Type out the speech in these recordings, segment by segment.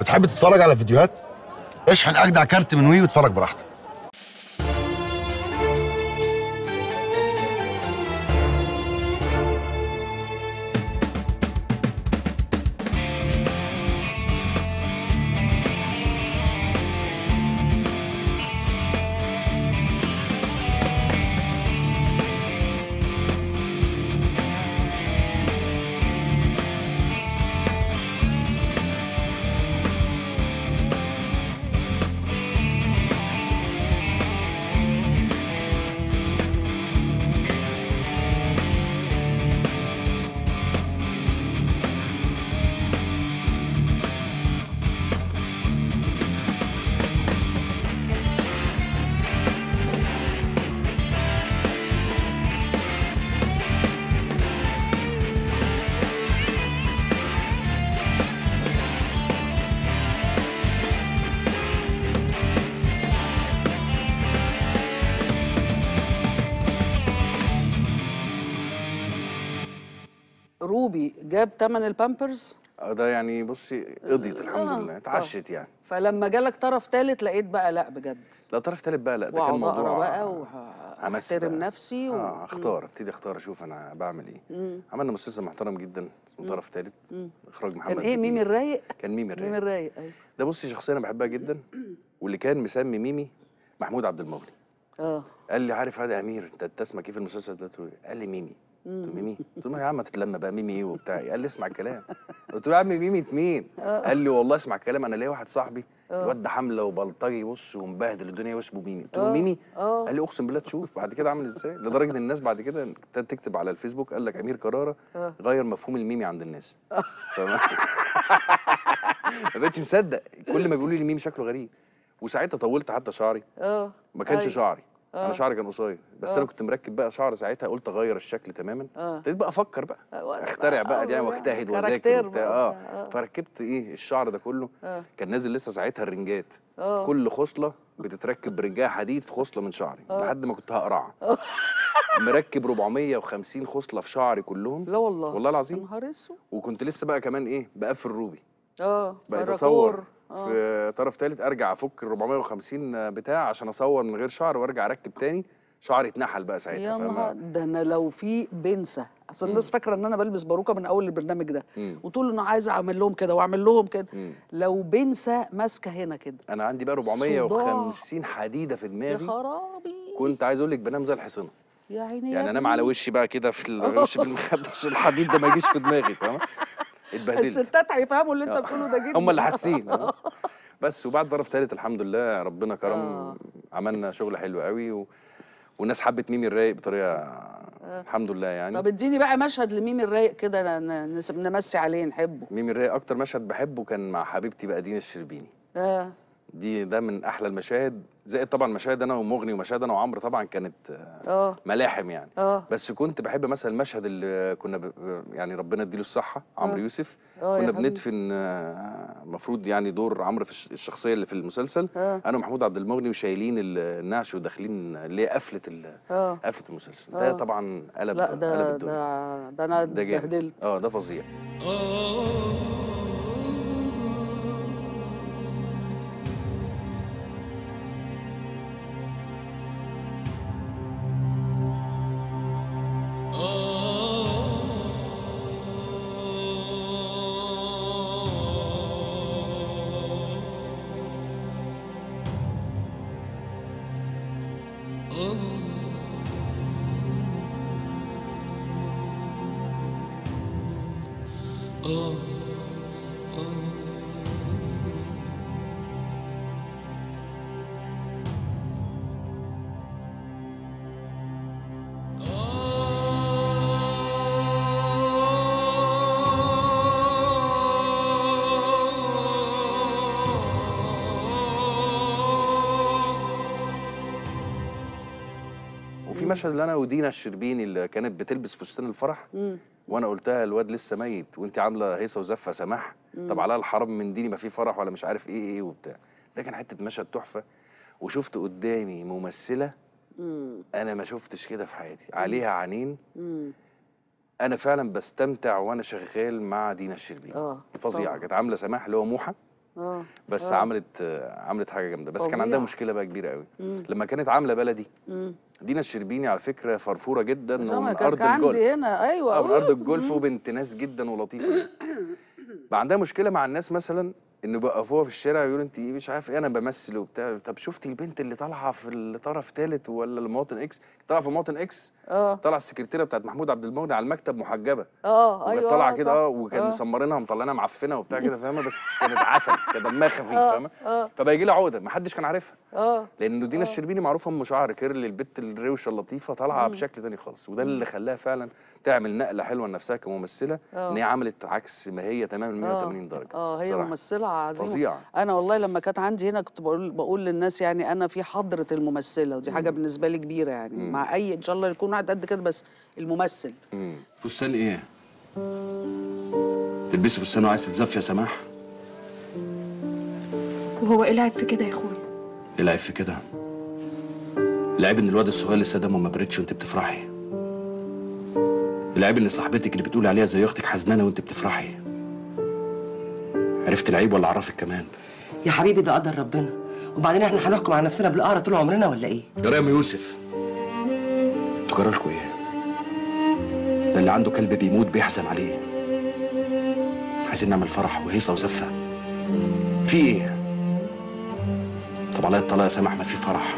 بتحب تتفرج على فيديوهات اشحن اجدع كارت من وي واتفرج براحتك روبي جاب ثمن البامبرز آه، ده يعني بصي قضيت الحمد آه، لله اتعشت يعني فلما جالك طرف ثالث لقيت بقى لا بجد لا طرف تالت بقى لا ده كان واقعد موضوع اقرا بقى همس واحترم بقى. نفسي و... اه اختار ابتدي اختار اشوف انا بعمل ايه عملنا مسلسل محترم جدا اسمه طرف ثالث اخراج محمد كان ايه بديع. ميمي الرايق كان ميمي الرايق ميمي الرايق ايوه ده بصي شخصيه انا بحبها جدا واللي كان مسمي ميمي محمود عبد المغني اه قال لي عارف هذا امير انت أنت اسمك ايه في المسلسل ده؟ قلت له إيه؟ قال لي ميمي قلت له ميمي قلت له يا عم تتلم بقى ميمي ايه وبتاع إيه؟ قال لي اسمع الكلام قلت له يا عم ميمي مين قال لي والله اسمع الكلام انا ليا واحد صاحبي الواد ده حمله وبلطجي بص ومبهدل الدنيا واسمه ميمي قلت له ميمي قال لي اقسم بالله تشوف بعد كده عامل ازاي لدرجه ان الناس بعد كده ابتدت تكتب على الفيسبوك قال لك امير كراره غير مفهوم الميمي عند الناس فما ما بقتش مصدق كل ما بيقولوا لي ميمي شكله غريب وساعتها طولت حتى شعري اه ما كانش أيوة. شعري انا شعري كان قصير بس انا كنت مركب بقى شعر ساعتها قلت اغير الشكل تماما آه. ابتديت بقى افكر بقى وأنا اخترع بقى- بقى آه، يعني بقى واجتهد كاركتير واذاكر وبتاع بقى اه وبتاع، آه. فركبت ايه الشعر ده كله آه. كان نازل لسه ساعتها الرنجات آه. كل خصله بتتركب برنجايه حديد في خصله من شعري لحد ما كنت هقرع مركب 450 خصله في شعري كلهم لا والله والله العظيم يا نهار اسود وكنت لسه بقى كمان ايه بقفل روبي اه بقيت باراكور. اصور آه. في طرف ثالث ارجع افك ال 450 بتاع عشان اصور من غير شعر وارجع اركب تاني شعري اتنحل بقى ساعتها يا فاهمة؟ نهار ده انا لو في بنسى اصل الناس فاكره ان انا بلبس باروكه من اول البرنامج ده مم. وتقول انا عايزه اعمل لهم كده واعمل لهم كده مم. لو بنسى ماسكه هنا كده انا عندي بقى 450 حديده في يا دماغي خرابي كنت عايز اقول لك بنام زي الحصنه يا عيني يعني يا انام على وشي بقى كده في الوش في المخده عشان الحديد ده ما يجيش في دماغي فاهمه اتبهدلت الستات هيفهموا اللي انت بتقوله ده جدا هم اللي حاسين آه. بس وبعد طرف ثالث الحمد لله ربنا كرم عملنا شغل حلو قوي و... والناس حبت ميمي الرايق بطريقه الحمد لله يعني طب اديني بقى مشهد لميمي الرايق كده ن- ن- نس- نمسي عليه نحبه ميمي الرايق اكتر مشهد بحبه كان مع حبيبتي بقى دينا الشربيني اه دي ده من احلى المشاهد زائد طبعا مشاهد انا ومغني ومشاهد انا وعمرو طبعا كانت آه، اه ملاحم يعني اه بس كنت بحب مثلا المشهد اللي كنا ب... يعني ربنا يديله الصحه عمرو يوسف آه يا كنا حبيبي. بندفن آه، المفروض يعني دور عمرو في الش- الشخصيه اللي في المسلسل آه. انا ومحمود عبد المغني وشايلين ال- النعش وداخلين اللي هي قفله ال... اه قفله المسلسل ده طبعا قلب لا قلب ده الدنيا ده ده انا ده جامد اتبهدلت اه ده فظيع وفي مشهد اللي انا ودينا الشربيني اللي كانت بتلبس فستان الفرح وانا قلتها الواد لسه ميت وانت عامله هيصه وزفه سماح طب عليها الحرام من ديني ما في فرح ولا مش عارف ايه ايه وبتاع ده كان حته مشهد تحفه وشفت قدامي ممثله انا ما شفتش كده في حياتي عليها عينين انا فعلا بستمتع وانا شغال مع دينا الشربيني آه، فظيعه طبعاً. كانت عامله سماح اللي هو موحه اه بس عملت آه، عملت حاجه جامده بس كان فظيع. عندها مشكله بقى كبيره قوي لما كانت عامله بلدي دينا الشربيني على فكره فرفوره جدا عشان ومن كان ارض كان عندي الجولف هنا ايوه اه من ارض أوه. الجولف وبنت ناس جدا ولطيفه جدا. بقى عندها مشكله مع الناس مثلا انه بيوقفوها في الشارع يقولوا انت إيه مش عارف ايه انا بمثل وبتاع طب شفتي البنت اللي طالعه في الطرف ثالث ولا المواطن اكس طالعه في مواطن اكس اه طالعه السكرتيره بتاعت محمود عبد المغني على المكتب محجبه اه وكانت ايوه طالعه آه، كده صح. اه وكان مسمرينها ومطلعينها معفنه وبتاع كده فاهمه بس كانت عسل كان دمها خفيف فاهمه فبقى يجي لها عقده ما حدش كان عارفها اه لان دينا الشربيني معروفه ام شعر كيرلي البت الروشه اللطيفه طالعه بشكل تاني خالص وده اللي خلاها فعلا تعمل نقله حلوه لنفسها كممثله ان هي عملت عكس ما هي تماما 180 درجه اه هي بصراحة. ممثله عظيمه فظيعة. انا والله لما كانت عندي هنا كنت بقول بقول للناس يعني انا في حضره الممثله ودي حاجه بالنسبه لي كبيره يعني مع اي ان شاء الله يكون واحد قد كده بس الممثل فستان ايه؟ تلبسي فستان وعايز تتزف يا سماح؟ وهو ايه العيب في كده يا اخويا ايه العيب في كده؟ العيب ان الواد الصغير لسه دمه ما بردش وانت بتفرحي العيب ان صاحبتك اللي بتقولي عليها زي اختك حزنانه وانت بتفرحي عرفت العيب ولا عرفك كمان؟ يا حبيبي ده قدر ربنا وبعدين احنا هنحكم على نفسنا بالقهر طول عمرنا ولا ايه؟ يا ريم يوسف انتوا جرالكوا ايه؟ ده اللي عنده كلب بيموت بيحزن عليه عايزين نعمل فرح وهيصه وزفه في ايه؟ طب عليا الطلاق يا سامح ما في فرح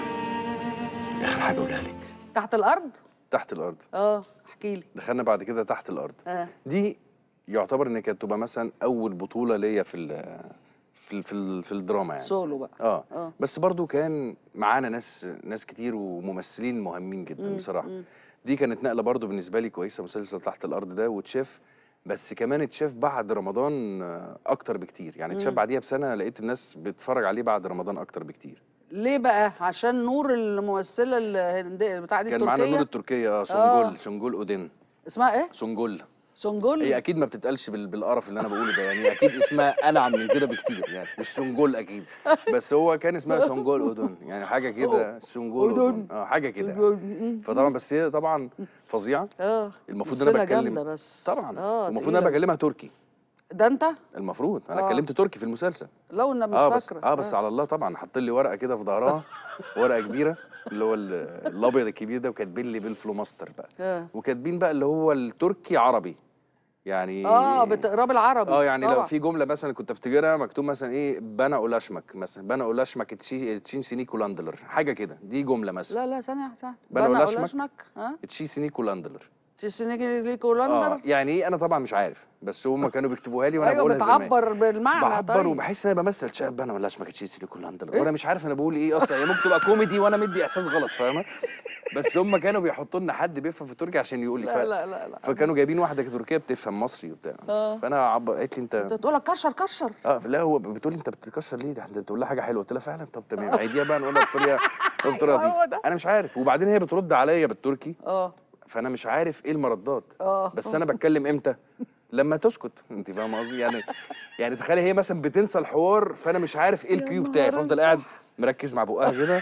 اخر حاجه اقولها لك تحت الارض تحت الارض اه احكي لي دخلنا بعد كده تحت الارض آه. دي يعتبر ان كانت تبقى مثلا اول بطوله ليا في ال في ال في, ال في الدراما يعني سولو بقى اه, آه. بس برضو كان معانا ناس ناس كتير وممثلين مهمين جدا بصراحه دي كانت نقله برضو بالنسبه لي كويسه مسلسل تحت الارض ده واتشاف بس كمان اتشاف بعد رمضان آه، اكتر بكتير يعني اتشاف بعديها بسنه لقيت الناس بتتفرج عليه بعد رمضان اكتر بكتير ليه بقى عشان نور الممثله الهنديه بتاع دي كان معانا نور التركيه التركيه اه سنجول سنجول اودين اسمها ايه سنجول سونجول هي اكيد ما بتتقالش بال- بالقرف اللي انا بقوله ده يعني اكيد اسمها انعم من كده بكتير يعني مش سنجول اكيد بس هو كان اسمها سنجول اودون يعني حاجه كده سنجول اودون اه حاجه كده يعني. فطبعا بس هي طبعا فظيعه اه المفروض ان انا ممثلة بتكلم جامدة بس طبعا اه المفروض ان انا تقيلة. بكلمها تركي ده انت المفروض انا آه. اتكلمت تركي في المسلسل لو انا مش اه بس فاكره اه بس على الله طبعا حاط لي ورقه كده في ظهرها ورقه كبيره اللي هو ال- الابيض الكبير ده وكاتبين لي بالفلوماستر بقى آه. وكاتبين بقى اللي هو التركي عربي يعني اه بتقرا بالعربي اه يعني لو طبعا. في جمله مثلا كنت افتكرها مكتوب مثلا ايه بنا اولاشمك مثلا بنا اولاشمك تشي تشين سيني كولاندلر حاجه كده دي جمله مثلا لا لا ثانيه ثانيه بنا بنا ولاشمك. اولاشمك ها تشي سيني كولاندلر تشينيجي ليك اه هولندر يعني ايه انا طبعا مش عارف بس هم كانوا بيكتبوها لي وانا ايوه بقولها زمان بتعبر بالمعنى بعبر طيب وبحس ان انا بمثل شاب انا ولا ما كانتش سيني كولاندلر وانا مش عارف انا بقول ايه اصلا هي ممكن تبقى كوميدي وانا مدي احساس غلط فاهمه بس هم كانوا بيحطوا لنا حد بيفهم في تركي عشان يقول لي لا لا لا لا فكانوا جايبين واحده تركيه بتفهم مصري وبتاع فانا عبر قالت لي انت انت تقول لك كشر كشر اه لا هو بتقول لي انت بتكشر ليه ده انت بتقول لها حاجه حلوه قلت لها فعلا طب تمام عيديها بقى نقولها بطريقه بطريقه أيوة هو لطيفه ده. انا مش عارف وبعدين هي بترد عليا بالتركي اه فانا مش عارف ايه المردات آه. بس انا بتكلم امتى لما تسكت انت فاهمه قصدي يعني يعني تخيلي هي مثلا بتنسى الحوار فانا مش عارف ايه الكيو بتاعي فافضل قاعد مركز مع بقها كده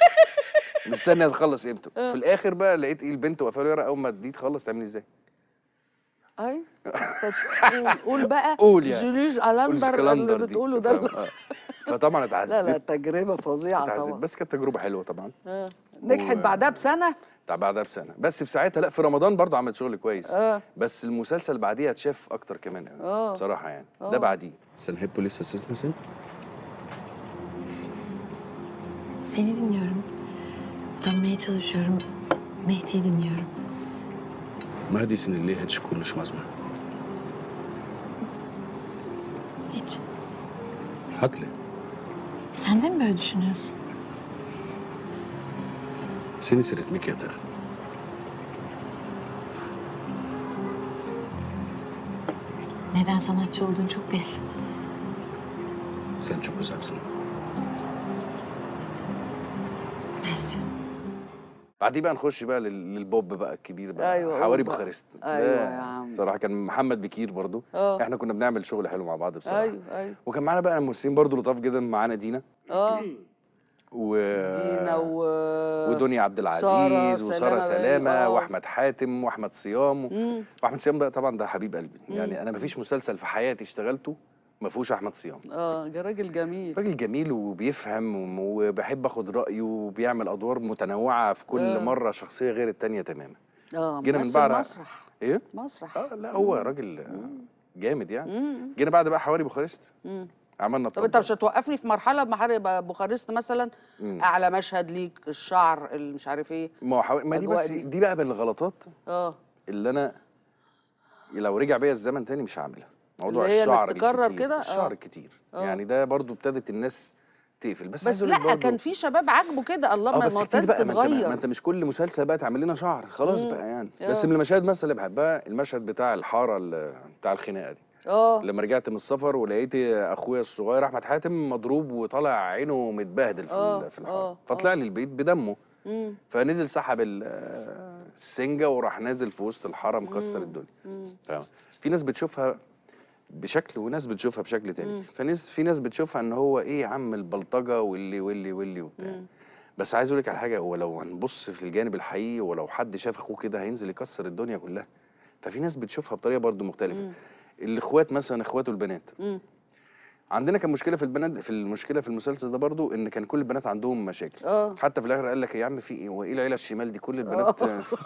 مستني تخلص امتى في الاخر بقى لقيت ايه البنت واقفه لي ورا اول ما دي تخلص تعملي ازاي اي قول قول بقى قول يعني. جوليج قول الندر اسكندر اللي دي، بتقوله ده فاهمة؟ آه. فطبعا لا اتعذبت لا تجربه فظيعه اتعذبت طبعا بس كانت تجربه حلوه طبعا آه. نجحت و- بعدها بسنه بتاع بعدها بسنه بس في ساعتها لا في رمضان برضه عملت شغل كويس آه. بس المسلسل بعديها اتشاف اكتر كمان آه. بصراحه يعني ده بعديه Sen hep polis misin? Seni dinliyorum. Tanımaya çalışıyorum. Mehdi'yi dinliyorum. مهدي اللي hiç konuşmaz mı? Hiç. Haklı. Sen de mi böyle düşünüyorsun? Seni seyretmek yeter. Neden sanatçı olduğun çok belli. Sen çok uzaksın. Mersi. بعديه بقى نخش بقى لل- للبوب بقى الكبير بقى أيوة، حواري قول بقى. بوخارست أيوة ده يا عم. صراحه كان محمد بكير برضو آه. احنا كنا بنعمل شغل حلو مع بعض بصراحه ايوه ايوه وكان معانا بقى ممثلين برضو لطاف جدا معانا دينا اه و دينا و ودنيا عبد سارة العزيز وساره سلامة سلامه آه. واحمد حاتم واحمد صيام و... واحمد صيام ده طبعا ده حبيب قلبي يعني انا مفيش مسلسل في حياتي اشتغلته ما فيهوش احمد صيام اه ده راجل جميل راجل جميل وبيفهم وم- وبحب اخد رايه وبيعمل ادوار متنوعه في كل آه. مره شخصيه غير التانيه تماما اه جينا من ممثل بعد مسرح ايه مسرح اه لا هو راجل جامد يعني جينا بعد بقى حواري بوخارست عملنا طب انت مش هتوقفني في مرحله بحر بوخارست مثلا اعلى مشهد ليك الشعر اللي مش عارف ايه ما هو حواري ما دي أجواء بس دي. دي بقى من الغلطات اه اللي انا لو رجع بيا الزمن تاني مش هعملها موضوع اللي هي إنك الشعر تكرر الكتير كده؟ الشعر آه. الكتير يعني ده برضو ابتدت الناس تقفل بس, بس عايز أقول لك لا برضو- كان في شباب عاجبه كده الله اه ما بس ما كتير لازم بقى ما انت, ما تتغير انت مش كل مسلسل بقى تعمل لنا شعر خلاص بقى يعني بس آه. من المشاهد مثلا اللي بحبها المشهد بتاع الحاره ال- بتاع الخناقه دي اه لما رجعت من السفر ولقيت اخويا الصغير احمد حاتم مضروب وطالع عينه متبهدل في آه، ال- في الحاره آه، فطلع لي البيت بدمه فنزل سحب ال- السنجه وراح نازل في وسط الحاره مكسر الدنيا فاهم في ناس بتشوفها بشكل وناس بتشوفها بشكل تاني فناس في ناس بتشوفها ان هو ايه يا عم البلطجه واللي واللي واللي وبتاع بس عايز اقول لك على حاجه هو لو هنبص في الجانب الحقيقي ولو حد شاف اخوه كده هينزل يكسر الدنيا كلها ففي ناس بتشوفها بطريقه برضو مختلفه الاخوات مثلا اخواته البنات عندنا كان مشكله في البنات في المشكله في المسلسل ده برضو ان كان كل البنات عندهم مشاكل آه. حتى في الاخر قال لك يا عم في ايه هو ايه العيله الشمال دي كل البنات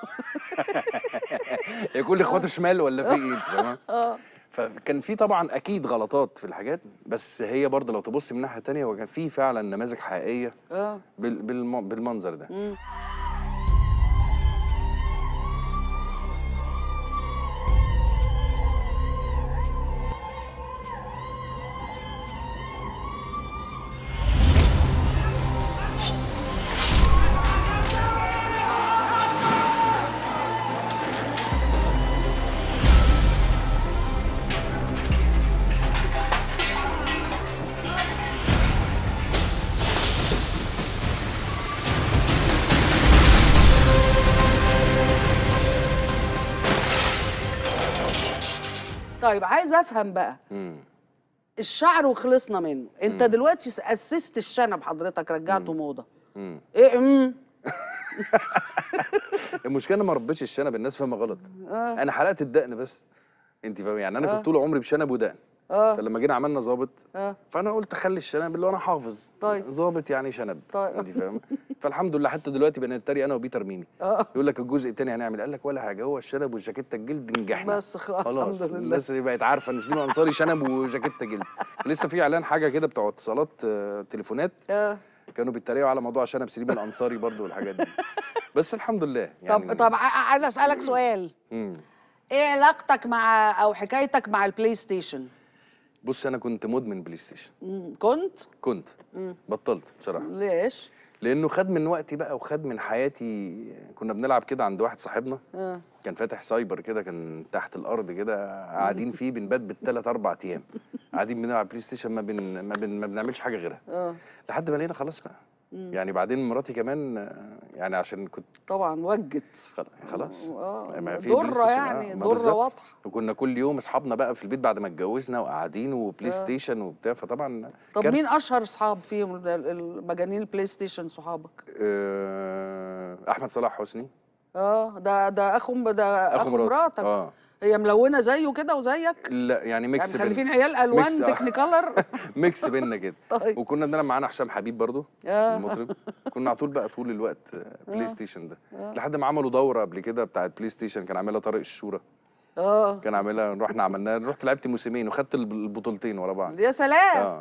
هي كل اخواته شمال ولا في ايه انت فاهمه فكان في طبعا اكيد غلطات في الحاجات بس هي برضه لو تبص من ناحيه تانية هو كان في فعلا نماذج حقيقيه اه بال بالم بالمنظر ده طيب عايز افهم بقى مم. الشعر وخلصنا منه انت دلوقتي س- اسست الشنب حضرتك رجعته موضه مم. ايه امم المشكله انا ما ربيتش الشنب الناس فاهمه غلط انا حلقت الدقن بس انت فاهم يعني انا كنت طول عمري بشنب ودقن اه فلما جينا عملنا ظابط اه فانا قلت اخلي الشنب اللي هو انا حافظ طيب. ظابط يعني شنب طيب. انت فاهم فالحمد لله حتى دلوقتي بنتريق انا وبيتر ميمي اه يقول لك الجزء الثاني هنعمل قال لك ولا حاجه هو الشنب والجاكيته الجلد نجحنا بس خلاص، خلاص الحمد لله. الناس بقت عارفه ان سليم انصاري شنب وجاكيته جلد لسه في اعلان حاجه كده بتوع اتصالات آه، تليفونات اه كانوا بيتريقوا على موضوع شنب سليم الانصاري برضو والحاجات دي بس الحمد لله يعني طب طب ع- عايز اسالك سؤال مم. ايه علاقتك مع او حكايتك مع البلاي ستيشن بص انا كنت مدمن بلاي ستيشن مم. كنت كنت بطلت بصراحه ليش لانه خد من وقتي بقى وخد من حياتي كنا بنلعب كده عند واحد صاحبنا اه كان فاتح سايبر كده كان تحت الارض كده قاعدين فيه بنبات بالثلاث اربع ايام قاعدين بنلعب بلاي ستيشن ما بن ما, بن ما بنعملش حاجه غيرها اه لحد ما لقينا خلاص بقى يعني بعدين مراتي كمان آه، يعني عشان كنت طبعا وجت خل- خلاص اه ما في ضرة بلاي ستيشن، يعني، آه، ما ضرة بالظبط. واضحة. وكنا كل يوم اصحابنا بقى في البيت بعد ما اتجوزنا وقاعدين وبلاي ستيشن وبتاع فطبعا طب كارثة. مين اشهر اصحاب فيهم ال- ال- المجانين البلاي ستيشن صحابك آه، احمد صلاح حسني اه ده ده اخو ده اخو مراتي. مراتك اه هي ملونه زيه كده وزيك لا يعني يعني ميكس بين- مخلفين عيال الوان ميكس، آه. تكنيكولر ميكس بينا كده طيب. وكنا بنلعب معانا حسام حبيب برضو آه. المطرب كنا على طول بقى طول الوقت آه، بلاي ستيشن ده لحد ما عملوا دوره قبل كده بتاعت بلاي ستيشن كان عاملها طارق الشورى اه كان عاملها رحنا عملناها رحت لعبت موسمين وخدت الب- البطولتين ورا بعض يا سلام اه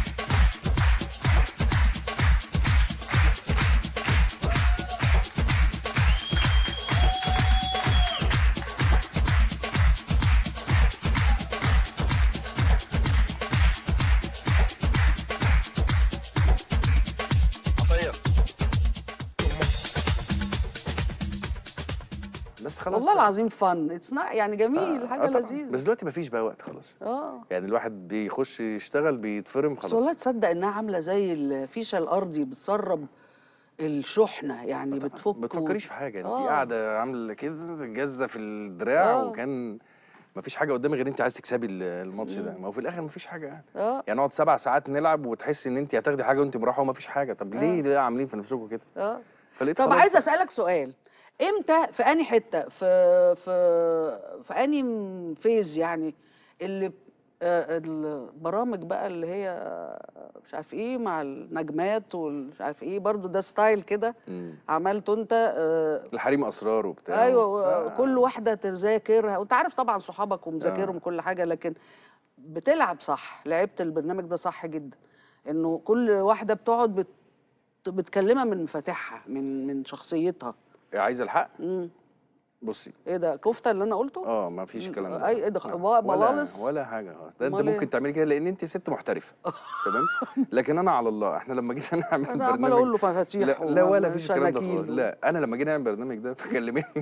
بس خلاص والله بقى. العظيم فن اتس يعني جميل حاجه آه طبعاً. لذيذه بس دلوقتي مفيش بقى وقت خلاص اه يعني الواحد بيخش يشتغل بيتفرم بس خلاص والله تصدق انها عامله زي الفيشه الارضي بتسرب الشحنه يعني بتفك ما تفكريش في حاجه انت آه. قاعده عامله كده جزه في الدراع آه. وكان ما فيش حاجه قدامك غير انت عايز تكسبي ال- الماتش ده ما هو في الاخر ما فيش حاجه يعني اه يعني نقعد سبع ساعات نلعب وتحسي ان انت هتاخدي حاجه وانت مراحه وما فيش حاجه طب ليه ليه عاملين في نفسكم كده اه فلقيت طب خلاص عايز بقى. اسالك سؤال امتى في اني حته في في في اني فيز يعني اللي آه، البرامج بقى اللي هي مش عارف ايه مع النجمات والمش عارف ايه برضو ده ستايل كده عملته انت آه، الحريم اسرار وبتاع ايوه آه. كل واحده تذاكرها وانت عارف طبعا صحابك ومذاكرهم كل حاجه لكن بتلعب صح لعبت البرنامج ده صح جدا انه كل واحده بتقعد بت بتكلمها من مفاتيحها من من شخصيتها عايزه الحق بصي ايه ده كفته اللي انا قلته اه ما فيش الكلام ده اي ايه ده لا. بقى ولا بلالص ولا حاجه خالص ده انت أمال إيه؟ ممكن تعملي كده لان انت ست محترفه تمام لكن انا على الله احنا لما جينا نعمل انا برنامج عمال اقول له مفاتيح لا, لا ولا فيش الكلام ده وشناكيل خالص لا انا لما جينا نعمل البرنامج ده فكلمتني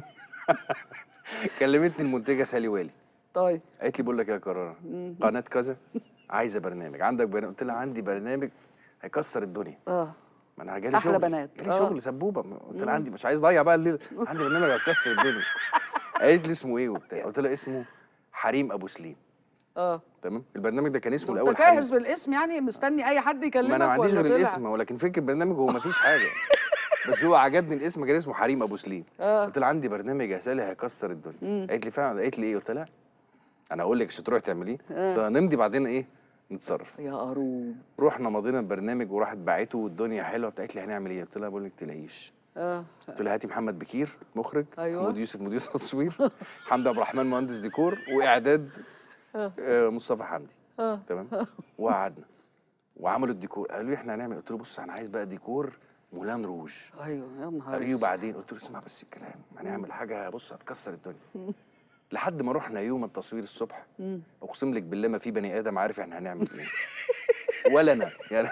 كلمتني المنتجه سالي والي طيب قالت لي بقول لك إيه يا قراره قناه كذا عايزه برنامج عندك برنامج قلت لها عندي برنامج هيكسر الدنيا اه ما انا جالي أحلى شغل بنات. جالي آه. شغل سبوبه قلت لها عندي مش عايز اضيع بقى الليل عندي برنامج هيكسر الدنيا قالت لي اسمه ايه وبتاع قلت لها اسمه حريم ابو سليم اه تمام البرنامج ده كان اسمه انت الاول حريم جاهز بالاسم يعني مستني اي حد يكلمك ما انا ما عنديش ولا غير طلع؟ الاسم ولكن فكر البرنامج هو ما فيش حاجه بس هو عجبني الاسم كان اسمه حريم ابو سليم قلت لها عندي برنامج يا سالي هيكسر الدنيا قالت لي فعلا قالت لي ايه قلت لها انا اقول لك عشان تروحي تعمليه قلت لها نمضي بعدين ايه نتصرف يا قروب رحنا مضينا البرنامج وراحت باعته والدنيا حلوه قالت لي هنعمل ايه قلت لها بقول لك تلاقيش اه قلت لها هاتي محمد بكير مخرج أيوة. محمود يوسف مدير تصوير حمدي عبد الرحمن مهندس ديكور واعداد آه، مصطفى حمدي تمام وقعدنا وعملوا الديكور قالوا لي احنا هنعمل قلت له بص انا عايز بقى ديكور مولان روج ايوه يا نهار قالوا لي أسود. وبعدين قلت له اسمع بس الكلام هنعمل حاجه بص هتكسر الدنيا لحد ما رحنا يوم التصوير الصبح اقسم لك بالله ما في بني ادم عارف احنا هنعمل ايه ولا انا يعني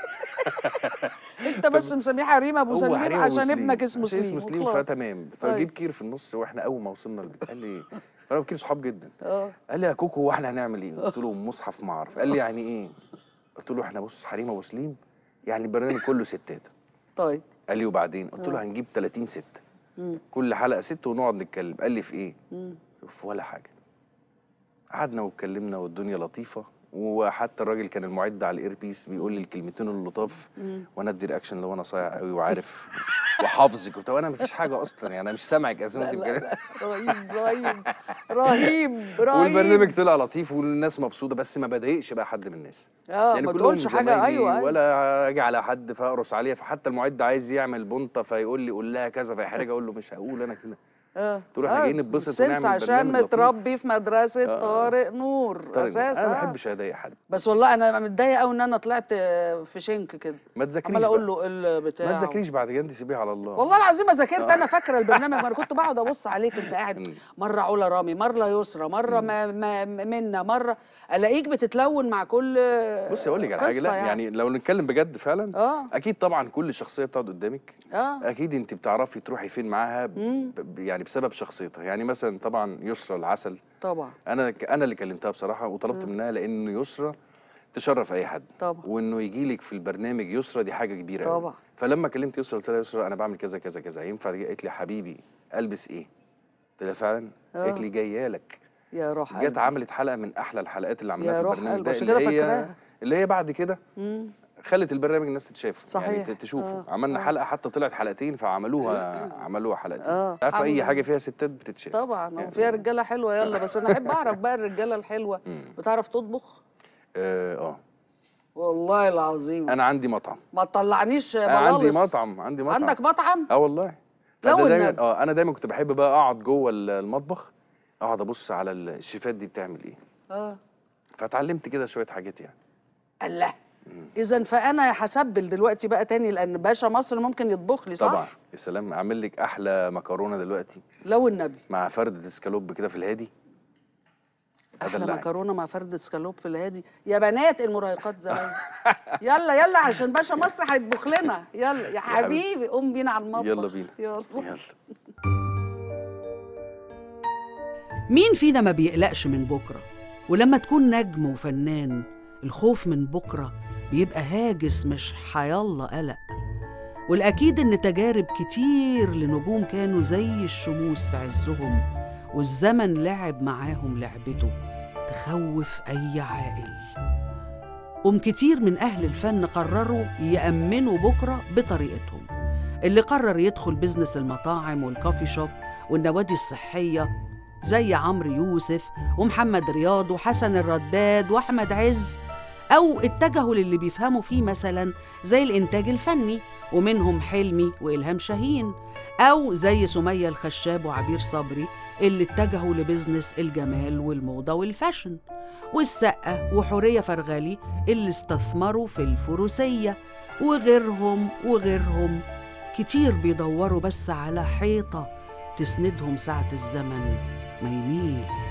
انت بس مسميه حريم ابو هو سليم حريم أبو عشان سليم. ابنك اسمه عشان سليم اسمه سليم وخلاص. فتمام فجيب كير في النص واحنا اول ما وصلنا البيت قال لي انا وكير صحاب جدا اه قال لي يا كوكو هو احنا هنعمل ايه؟ قلت له مصحف ما اعرف قال لي يعني ايه؟ قلت له احنا بص حريم ابو سليم يعني البرنامج كله ستات طيب قال لي وبعدين قلت له هنجيب 30 ست كل حلقه ست ونقعد نتكلم قال لي في ايه؟ شوف ولا حاجه قعدنا واتكلمنا والدنيا لطيفه وحتى الراجل كان المعد على الاير بيس بيقول لي الكلمتين اللطاف وانا ادي رياكشن لو انا صايع قوي وعارف وحافظك وبتاع وانا مفيش حاجه اصلا يعني انا مش سامعك اساسا انت بتتكلمي رهيب رهيب رهيب رهيب والبرنامج طلع لطيف والناس مبسوطه بس ما بضايقش بقى حد من الناس اه ما كلهم تقولش حاجه زمايلي ايوه ايوه ولا اجي على حد فاقرص عليها فحتى المعد عايز يعمل بنطه فيقول لي قول لها كذا فيحرج اقول له مش هقول انا كده اه تقول احنا جايين نتبسط سنس ونعمل عشان برنامج لطيف. متربي في مدرسه طارق نور طيب، اساسا انا ما آه. بحبش اضايق حد بس والله انا متضايقه قوي ان انا طلعت في شنك كده ما تذاكريش عمال اقول بقى. له البتاع ما تذاكريش بعد كده انت سيبيها على الله والله العظيم ما ذاكرت انا فاكره البرنامج ما انا كنت بقعد ابص عليه كنت قاعد مره علا رامي مره يسرى مره ما ما منا مره الاقيك بتتلون مع كل بصي اقول لك على حاجه قصة لا يعني لو نتكلم بجد فعلا آه. اكيد طبعا كل شخصيه بتقعد قدامك اه اكيد انت بتعرفي تروحي فين معاها ب... ب- يعني بسبب شخصيتها يعني مثلا طبعا يسرى العسل طبعا انا ك- انا اللي كلمتها بصراحه وطلبت منها لانه يسرى تشرف اي حد طبعا. وانه يجي لك في البرنامج يسرى دي حاجه كبيره أوي. طبعا. فلما كلمت يسرى قلت لها يسرى انا بعمل كذا كذا كذا ينفع دي؟ قالت لي حبيبي البس ايه قلت لها فعلا قالت لي جايه لك يا روح جت قلبي. عملت حلقه من احلى الحلقات اللي يا عملناها في روح البرنامج قلبي، ده عشان اللي كده هي فاكراها. اللي هي بعد كده خلت البرنامج الناس تتشاف يعني صحيح. ت- تشوفه آه. عملنا حلقه حتى طلعت حلقتين فعملوها عملوها حلقتين آه. عارفه الحمد اي لله. حاجه فيها ستات بتتشاف طبعا يعني- وفيها رجاله حلوه يلا بس انا احب اعرف بقى الرجاله الحلوه بتعرف تطبخ اه آه. والله العظيم انا عندي مطعم ما تطلعنيش أنا عندي بلالص. مطعم عندي مطعم عندك مطعم اه والله لو فده دايما النبي. اه انا دايما كنت بحب بقى اقعد جوه ال- المطبخ اقعد ابص على الشيفات دي بتعمل ايه اه فاتعلمت كده شويه حاجات يعني الله اذا فانا هسبل دلوقتي بقى تاني لان باشا مصر ممكن يطبخ لي صح طبعا يا سلام اعمل لك احلى مكرونه دلوقتي لو النبي مع فرده اسكالوب كده في الهادي احلى أدلعك. مكرونه مع فرده سكالوب في الهادي يا بنات المراهقات زمان يلا يلا عشان باشا مصر هيطبخ لنا يلا يا حبيبي قوم بينا على المطبخ يلا بينا يلا يلا مين فينا ما بيقلقش من بكرة ولما تكون نجم وفنان الخوف من بكرة بيبقى هاجس مش حيالله قلق والأكيد إن تجارب كتير لنجوم كانوا زي الشموس في عزهم والزمن لعب معاهم لعبته تخوف أي عاقل قوم كتير من أهل الفن قرروا يأمنوا بكرة بطريقتهم اللي قرر يدخل بيزنس المطاعم والكافي شوب والنوادي الصحية زي عمرو يوسف ومحمد رياض وحسن الرداد وأحمد عز أو اتجهوا للي بيفهموا فيه مثلا زي الإنتاج الفني ومنهم حلمي وإلهام شاهين أو زي سمية الخشاب وعبير صبري اللي اتجهوا لبزنس الجمال والموضة والفاشن والسقة وحورية فرغلي اللي استثمروا في الفروسية وغيرهم وغيرهم كتير بيدوروا بس على حيطة تسندهم ساعة الزمن ما يميل